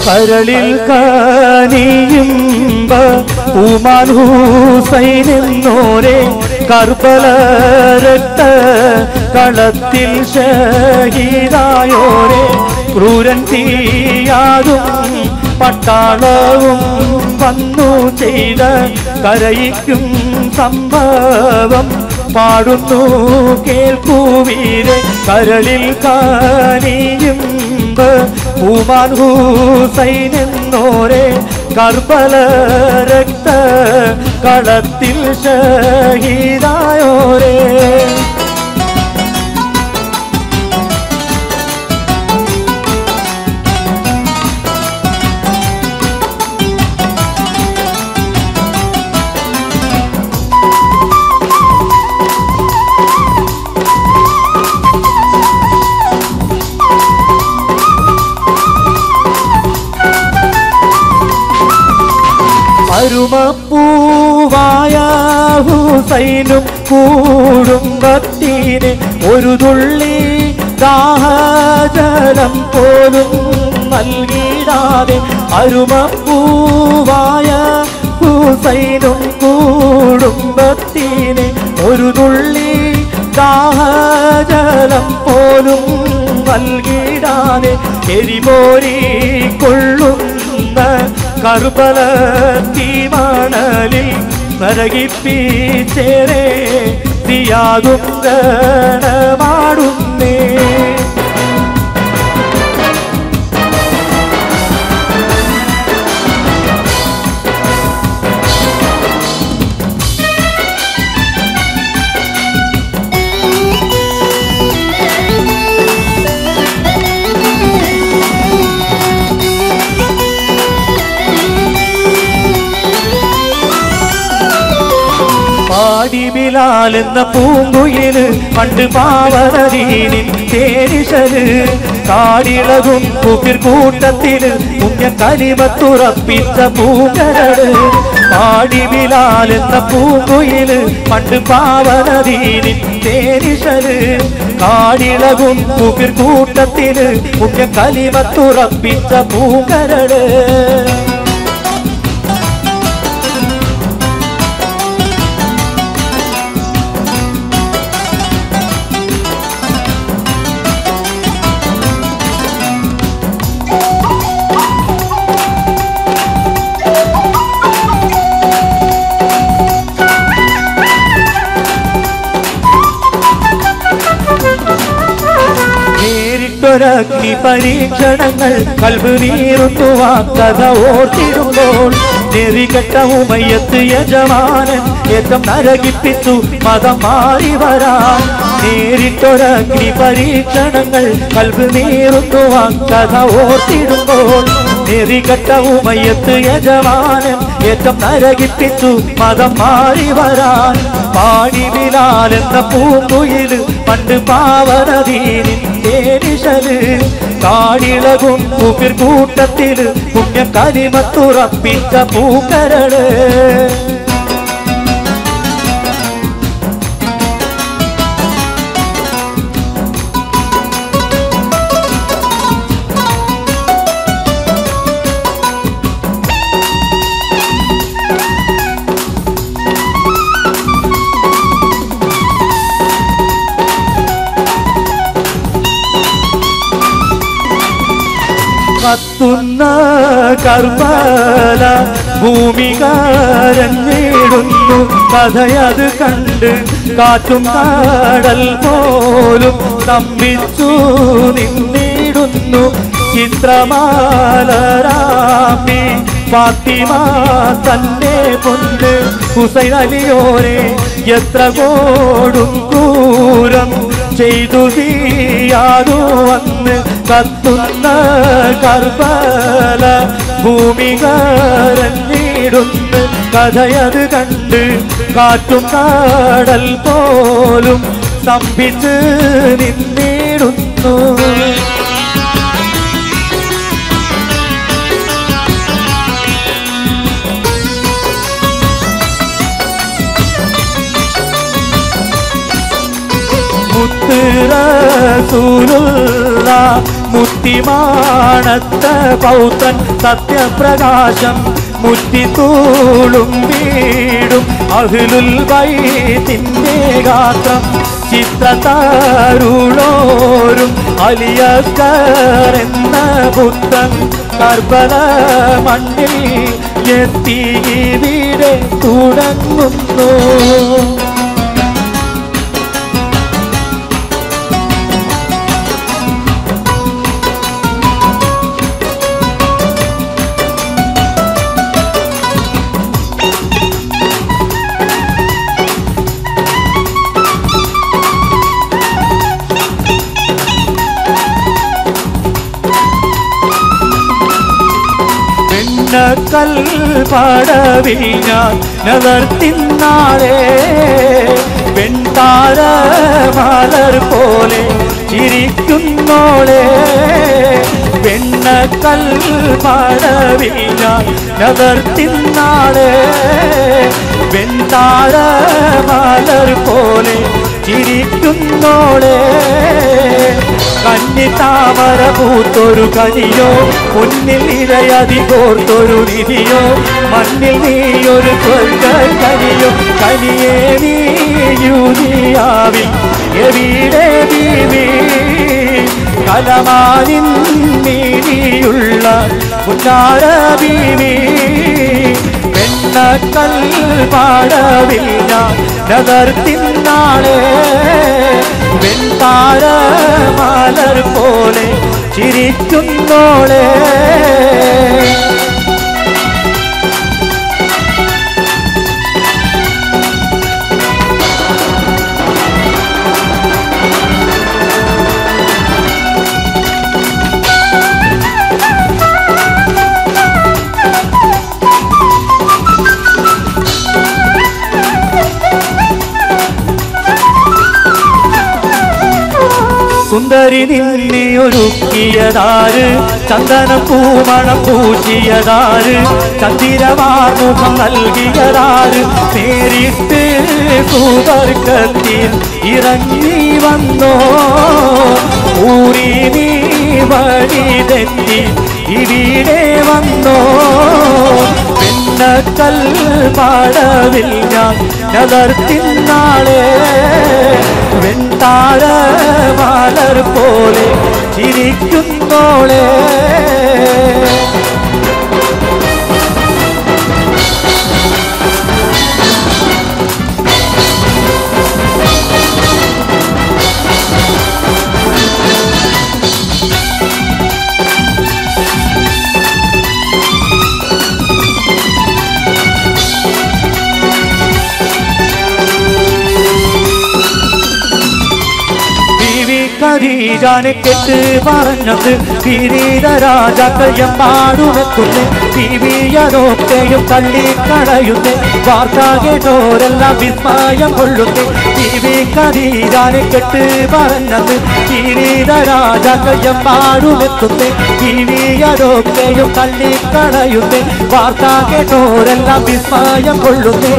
കരളിൽ കാനിയുമ്പ ഉമാൻ ഹുസൈൻ എന്നോരെ കർബല രക്ത കളത്തിൽ ഷഹീദായോരെ ക്രൂരൻ തീയാതും പട്ടാളവും വന്നു ചെയ്ത കരയിക്കും സംഭവം പാടുന്നു കേൾക്കൂവീരെ കരളിൽ കാനിയുമ്പ് ഉമാൻ ഹുസൈൻ എന്നോരെ കർബല രക്ത കളത്തിൽ ഷഹീദായോരേ അരുമപ്പൂവായ ഹുസൈനും കുടുംബത്തിന് ഒരു തുള്ളി ദാഹജലം പോലും നൽകിടാതെ അരുമപ്പൂവായ ഹുസൈനും കുടുംബത്തിന് ഒരു തുള്ളി ദാഹജലം പോലും നൽകിടാതെ എരിപോരി കൊള്ളുന്ന കറുബല തീമണലിൽ നരകിപ്പിച്ചേരെ തിയാകും ഗണമാടുന്നേ പാടിബിലാൽ എന്ന പൂങ്കുയില് പണ്ട് പാവനദീനിൻ തേരിശല് കാടിളകും കുപ്പിർ കൂട്ടത്തില് പുണ്യ കലിമത്തുറപ്പിച്ച പൂങ്കരട് പാടിബിലാൽ എന്ന പൂങ്കുയില് പണ്ട് പാവനദീനിൻ തേരിശല് കാടിളകും കുപ്പിർ കൂട്ടത്തില് പുണ്യ കലിമത്തുറപ്പിച്ച പൂങ്കരട് നേരിട്ടൊരഗ്നി പരീക്ഷണങ്ങൾ കൽബ് നീറുത്തുവാ കഥ ഓർത്തിടുമ്പോൾ നെറികെട്ട ഉമയത്ത് യജമാനൻ ഏറ്റം നരകിപ്പിച്ചു മതം മാറി വരാം നേരിട്ടൊരഗ്നി പരീക്ഷണങ്ങൾ കൽബ് നീറുത്തുവാ കഥ ഓർത്തിടുമ്പോൾ നെറികെട്ട ഉമയത്ത് യജമാനൻ ഏറ്റം നരകിപ്പിച്ചു മതം മാറി വരാൻ പാടി ബിലാൽ എന്ന പൂങ്കുയില് പണ്ട് പാവനദീനിൻ തേനിശല് കാടിളകും കുപിർ കൂട്ടത്തില് പുണ്യ കരിമത്തുറപ്പിച്ച പൂക്കരട് കത്തുന്ന കർമ്മല ഭൂമി കരഞ്ഞിടുന്നു കഥയത് കണ്ട് കാറ്റും കാടൽ പോലും തമ്പിച്ചു നിന്നിടുന്നു ചിത്രമാലരാമി ഫാത്തിമ തന്നെ പൊന്ന് ഹുസൈൻ അലിയോരെ എത്ര കോടും ക്രൂരം ചെയ്തു തീയാതു വന്ന് കത്തുന്ന കർബല ഭൂമി കരഞ്ഞിടുന്ന് കഥയത് കണ്ട് കാറ്റും കാടൽ പോലും സ്തംഭിച്ച് നിന്നിടുന്നു മുത്ത് റസൂലുള്ള മുത്തിമാണത്ത പൗത്രൻ സത്യപ്രകാശം മുറ്റിത്തൂളും വീടും അഹിലുൽ വൈത്തിൻ്റെ ഗാത്രം ചിത്രതാരുളോരും അലിയസ്കർ എന്ന പുത്രൻ കർബല മണ്ണിൽ എത്തി ഇവിടെ തുടങ്ങുന്നു വെണ്ണക്കൽ പടവിൽ ഞാൻ നവർത്തിന്നാളെ വെൺതാര മലർ പോലെ ചിരിക്കുന്നോളെ വെണ്ണക്കൽ പടവിൽ ഞാൻ നവർത്തിന്നാളെ വെൺതാര മലർ പോലെ ചിരിക്കുന്നോളെ കന്നി താമര പൂത്തൊരു കനിയോ മുന്നിൽ ഇരയതി കോർത്തൊരു നിധിയോ മണ്ണിൽ നീയൊരു സ്വർഗ കനിയോ കനിയേ നീയുനിയാവിൽ എവിടെ ബീവി കലമാനിൻ നീതിയുള്ള പുന്നാര ബീവി വെണ്ണക്കൽ പാടവിൽ ഞാൻ നഗർത്തിന്നാളെ വെൺതാര മലർ പോലെ ചിരിക്കുന്നോളെ സുന്ദരി നിന്നെ ഒരുക്കിയതാര് ചന്ദന പൂമണം പൂശിയതാര് ചന്ദിരമാമുഖം നൽകിയതാര് നേരിട്ട് സൂതർക്കത്തിൽ ഇറങ്ങി വന്നോ ഊരി നീ വഴി തെറ്റി ഇവിടെ വന്നോ പിന്നക്കൽ പാടവിൽ ഞാൻ നഗർത്തിന്നാളെ വെൺതാര മലർ പോലെ ചിരിക്കുന്നോളെ ബീവി ഖദീജാനെ കെട്ട് പറഞ്ഞത് കിരീട രാജാക്കൾ എമ്പാടുമെത്തുന്നു ബീവിയതൊക്കെയും തള്ളിക്കളയുന്നു വാർത്ത കേട്ടോരെല്ലാം വിസ്മയം കൊള്ളുന്നു ബീവി ഖദീജാനെ കെട്ട് പറഞ്ഞത് കിരീട രാജാക്കൾ എമ്പാടുമെത്തുന്നു ബീവിയതൊക്കെയും തള്ളിക്കളയുന്നു വാർത്ത കേട്ടോരെല്ലാം വിസ്മയം കൊള്ളുന്നു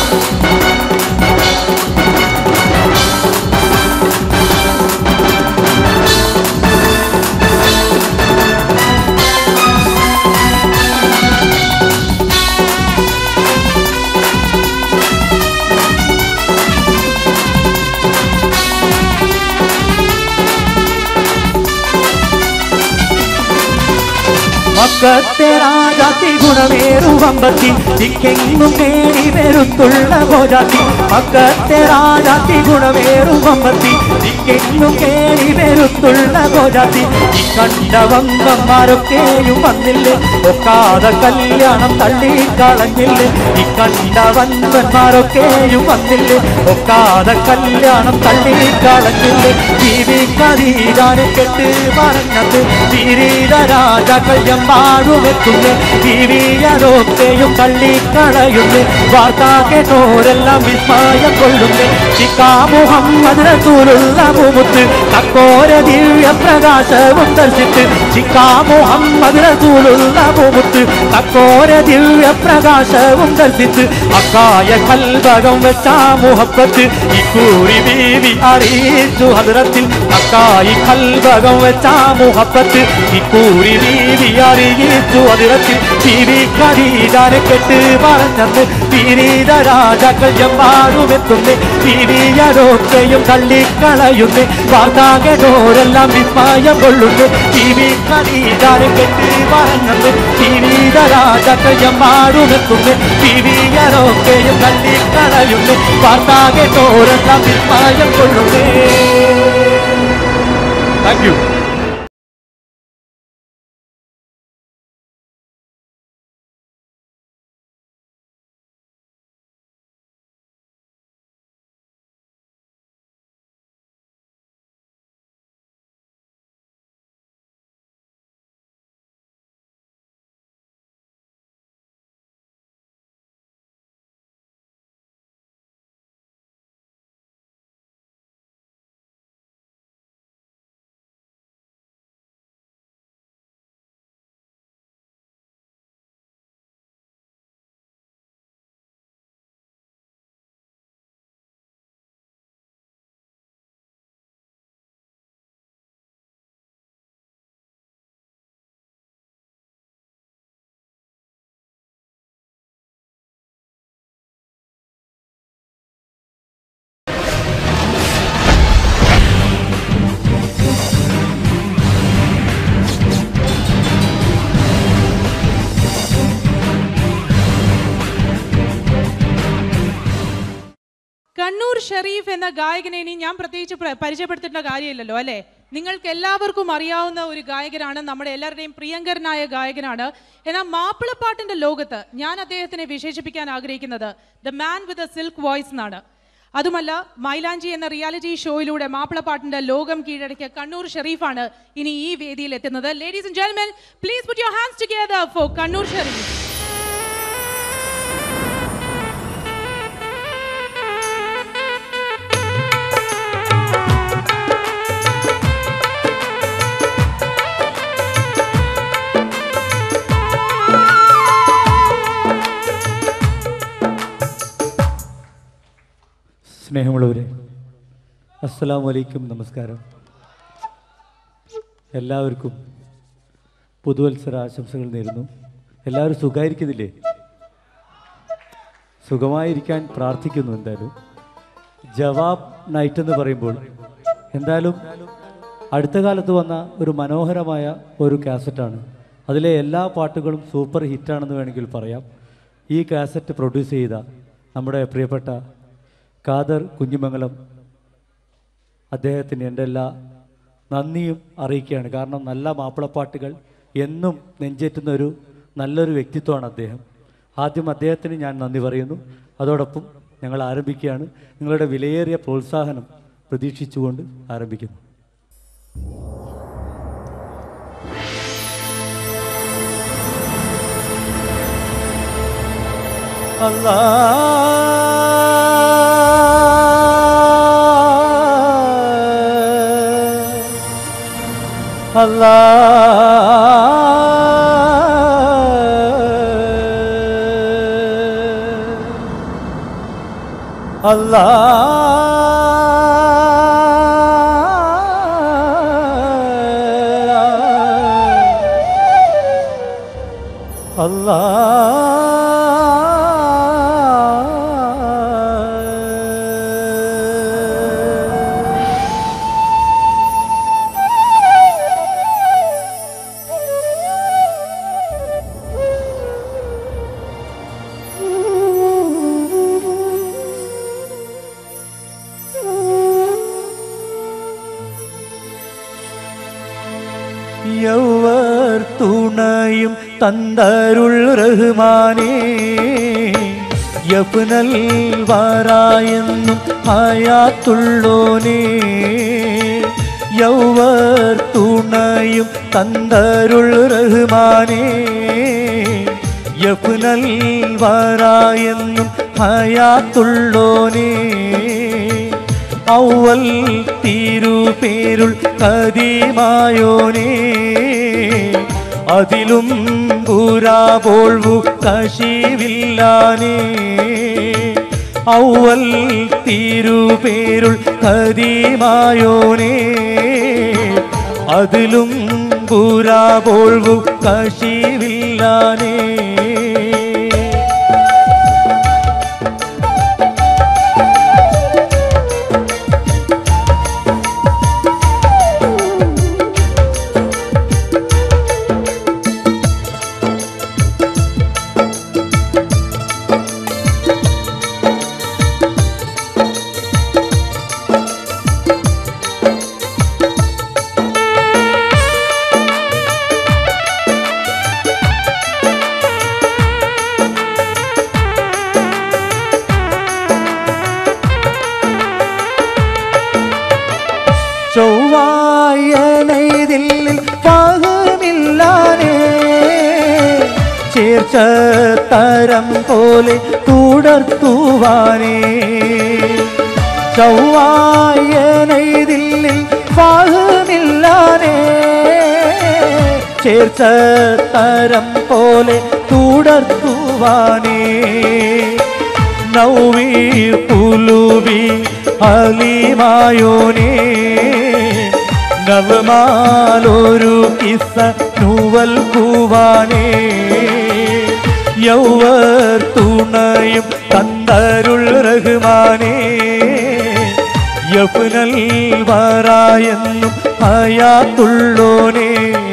മക്കത്തെ രാജാത്തി ഗുണമേറുവമ്പത്തി ദിക്കെങ്ങും നേടി വരുത്തുള്ള ഭോജാത്തി മക്കത്തെ രാജാത്തി ഗുണമേറുവമ്പത്തി ദിക്കെങ്ങും നേടി വരുത്തുള്ള ഭോജാത്തി ഈ കണ്ട വങ്കന്മാരൊക്കെയും വന്നില്ലേ ഒക്കാതെ കല്യാണം തള്ളിക്കളഞ്ഞില്ലേ ഈ കണ്ട വൻപന്മാരൊക്കെയും വന്നില്ലേ ഒക്കാതെ കല്യാണം തള്ളിക്കളഞ്ഞില്ലേ ജീവിക്കതീരാനെ കെട്ട് പറഞ്ഞത് കിരീട രാജാക്കൾ എമ്പാടുമെത്തുന്നു ജീവിയതൊക്കെയും തള്ളിക്കളയുന്നു വാർത്ത കേട്ടോരെല്ലാം വിസ്മയം കൊള്ളുന്നു ചിക്കാ മുഹമ്മദ് റസൂലുള്ള മുമുത്ത് തക്കോര ദിവ്യ പ്രകാശവും ദർശിച്ച് ചിക്കാ മുഹമ്മദ് റസൂലുള്ള മുമുത്ത് തക്കോര ദിവ്യ പ്രകാശവും ദർശിച്ച് അക്കായ കൽഭകം വെച്ച മുഹബത്ത് ഇക്കൂറി ബീവി അറിയിച്ചു ഹദ്രത്തിൽ അക്കായി കൽഭകം വെച്ച മുഹബത്ത് ഇക്കൂറി ബീവി അറിയിച്ചു ഹദ്രത്തിൽ ബീവി ഖദീജാനെ കെട്ട് പറഞ്ഞന്ന് വിനീത രാജാക്കൾ എമ്പാടുമെത്തുന്നു വിനീയരൊക്കെയും തള്ളിക്കളയുന്നു വാർത്താകനോരെല്ലാം വിസ്മയം കൊള്ളുന്നു ടിവി ഖദീജാനെ കെട്ട് പറഞ്ഞന്ന് വിനീത രാജാക്കൾ എമ്പാടുമെത്തുന്നു വിനീയരൊക്കെയും തള്ളിക്കളയുന്നു വാർത്താകനോരെല്ലാം വിസ്മയം കൊള്ളുന്നു താങ്ക് യു കണ്ണൂർ ഷെരീഫ് എന്ന ഗായകനെ ഇനി ഞാൻ പ്രത്യേകിച്ച് പ്ര- പരിചയപ്പെടുത്തേണ്ട കാര്യമില്ലല്ലോ അല്ലെ നിങ്ങൾക്ക് എല്ലാവർക്കും അറിയാവുന്ന ഒരു ഗായകനാണ് നമ്മുടെ എല്ലാവരുടെയും പ്രിയങ്കരനായ ഗായകനാണ് എന്നാൽ മാപ്പിളപ്പാട്ടിന്റെ ലോകത്ത് ഞാൻ അദ്ദേഹത്തിനെ വിശേഷിപ്പിക്കാൻ ആഗ്രഹിക്കുന്നത് the man with a silk voice എന്നാണ് അതുമല്ല മൈലാഞ്ചി എന്ന റിയാലിറ്റി ഷോയിലൂടെ മാപ്പിളപ്പാട്ടിന്റെ ലോകം കീഴടക്കിയ കണ്ണൂർ ഷെരീഫാണ് ഇനി ഈ വേദിയിൽ എത്തുന്നത് ladies and gentlemen please put your hands together for Kannur Shareef സ്നേഹമുള്ളവരെ അസ്സലാമു അലൈക്കും നമസ്കാരം എല്ലാവർക്കും പുതുവത്സര ആശംസകൾ നേരുന്നു എല്ലാവരും സുഖമായിരിക്കുന്നില്ലേ സുഖമായിരിക്കാൻ പ്രാർത്ഥിക്കുന്നു എന്തായാലും ജവാബ് നൈറ്റ് എന്ന് പറയുമ്പോൾ എന്തായാലും അടുത്ത കാലത്ത് വന്ന ഒരു മനോഹരമായ ഒരു കാസറ്റാണ് അതിലെ എല്ലാ പാട്ടുകളും സൂപ്പർ ഹിറ്റാണെന്ന് വേണമെങ്കിൽ പറയാം ഈ കാസറ്റ് പ്രൊഡ്യൂസ് ചെയ്ത നമ്മുടെ പ്രിയപ്പെട്ട ഖാദർ കുഞ്ഞിമംഗലം അദ്ദേഹത്തിന് എൻ്റെ എല്ലാ നന്ദിയും അറിയിക്കുകയാണ് കാരണം നല്ല മാപ്പിളപ്പാട്ടുകൾ എന്നും നെഞ്ചേറ്റുന്ന ഒരു നല്ലൊരു വ്യക്തിത്വമാണ് അദ്ദേഹം ആദ്യം അദ്ദേഹത്തിന് ഞാൻ നന്ദി പറയുന്നു അതോടൊപ്പം ഞങ്ങൾ ആരംഭിക്കുകയാണ് നിങ്ങളുടെ വിലയേറിയ പ്രോത്സാഹനം പ്രതീക്ഷിച്ചുകൊണ്ട് ആരംഭിക്കുന്നു യൗവർ തുണയും തന്തരുൾ റഹ്മാനേ യപ്നൽ വാരായെന്നും ഹയാത്തുള്ളോനേ യൗവർ തുണയും തന്തരുൾ റഹ്മാനേ യപ്നൽ വാരായെന്നും ഹയാത്തുള്ളോനേ ഔവൽ തിരുപേരുൾ കതിമായോനേ അതിലും പുരാപോൾവു കശിവില്ലാനേ ഔവൽ തിരുപേരുൾ കതിമായോനേ അതിലും പുരാപോൾവു കശിവില്ലാനേ ചൊവ്വായനൈതിൽ പാകമില്ലാനേ ചേർച്ച തരം പോലെ തുടർത്തുവാനേ ചൊവ്വായനൈതിൽ പാകമില്ലാനേ ചേർച്ച തരം പോലെ തുടർത്തുവാനേ നൗവീർ പുലുവി അലിമായോനേ നവമാലൊരു കിസ്സ നൂവൽ കൂവാനേ യൗവർ തുണയും തന്തരുൾ റഹ്മാനേ യഫ്നൽ വറായെന്നും ഹയാത്തുള്ളോനേ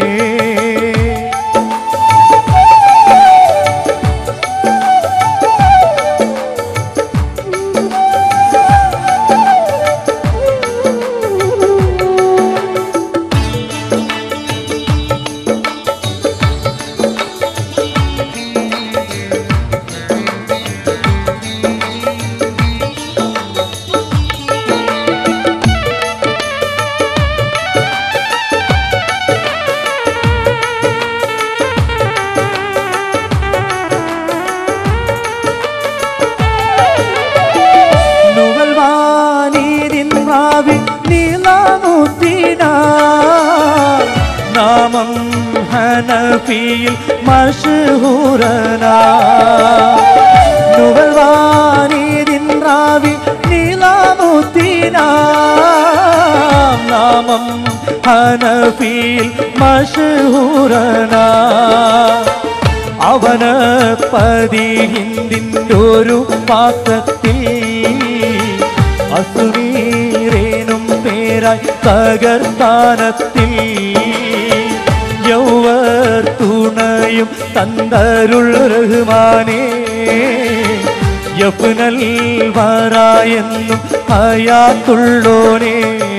നുവൽവാനീതിൻ ഭാവി നീലാമുത്തിന നാമം ഹനഫിയിൽ മഷഹൂറന നുവൽവാനീതിൻ റാവി നീലാമുത്തിന നാമം ഹനഫിയിൽ മഷഹൂറന അവന് പതിഹിന്ദിൻ്റെ ഒരു പാത്രത്തിൽ അസുനീറേനും പേരായി തകർത്താനത്തിൽ യൗവർ തുണയും തന്തരുൾ റഹ്മാനേ യഫ്നൽ വറായെന്നും ഹയാത്തുള്ളോനേ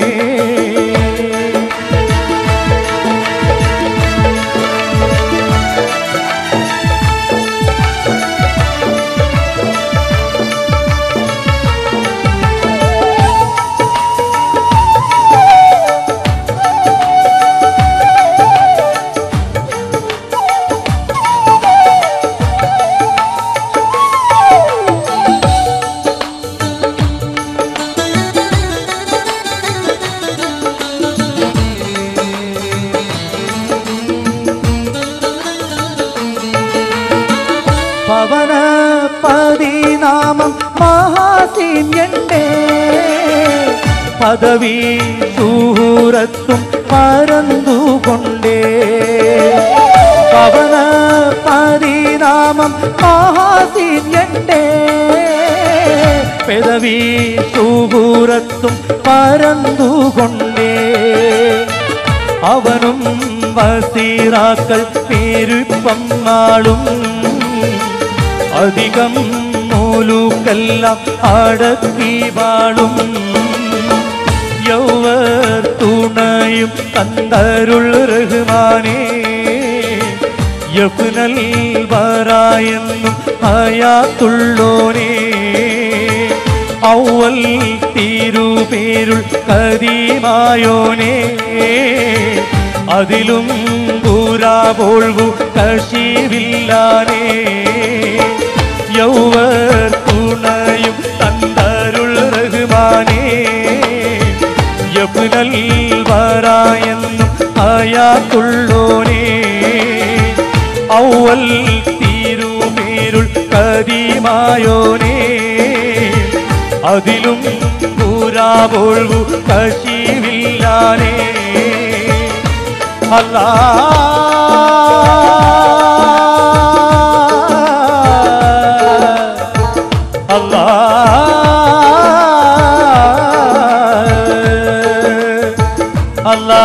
പവന പതിനാമം മഹാസീന്യണ്ടേ പദവി സൂറത്തും പരന്തുകൊണ്ടേ പവന പതിനാമം മഹാസീന്യണ്ടേ പെദവി സൂറത്തും പരന്തുകൊണ്ടേ അവനും വസീറാക്കൾ പേരുപ്പം നാളും അധികം മൂലൂക്കെല്ലാം അടക്കി വാളും യൗവർ തുണയും തന്തരുൾ റഹ്മാനേ യഫ്നൽ വറായെന്നും ഹയാത്തുള്ളോനേ ഔവൽ തിരുപേരുൾ കതിമായോനേ അതിലും പൂരാപോൾവു കശിവില്ലാനേ യൗവർ തുണയും തന്തരുൾ റഹ്മാനേ അസുലൽ വരായെന്നും അയാക്കുള്ളോനേ ഔവൽ തീരുമേരുൾ കതിമായോനേ അതിലും പൂരാപോൾവു കശിവില്ലാനേ അല്ലാ അല്ലാ അല്ലാ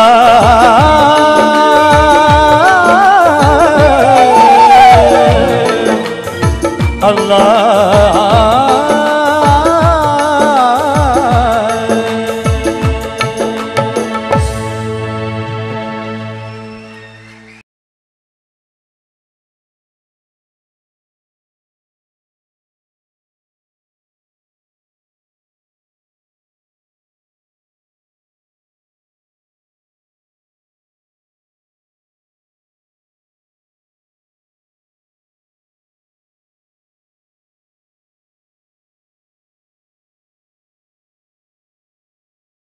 അല്ലാ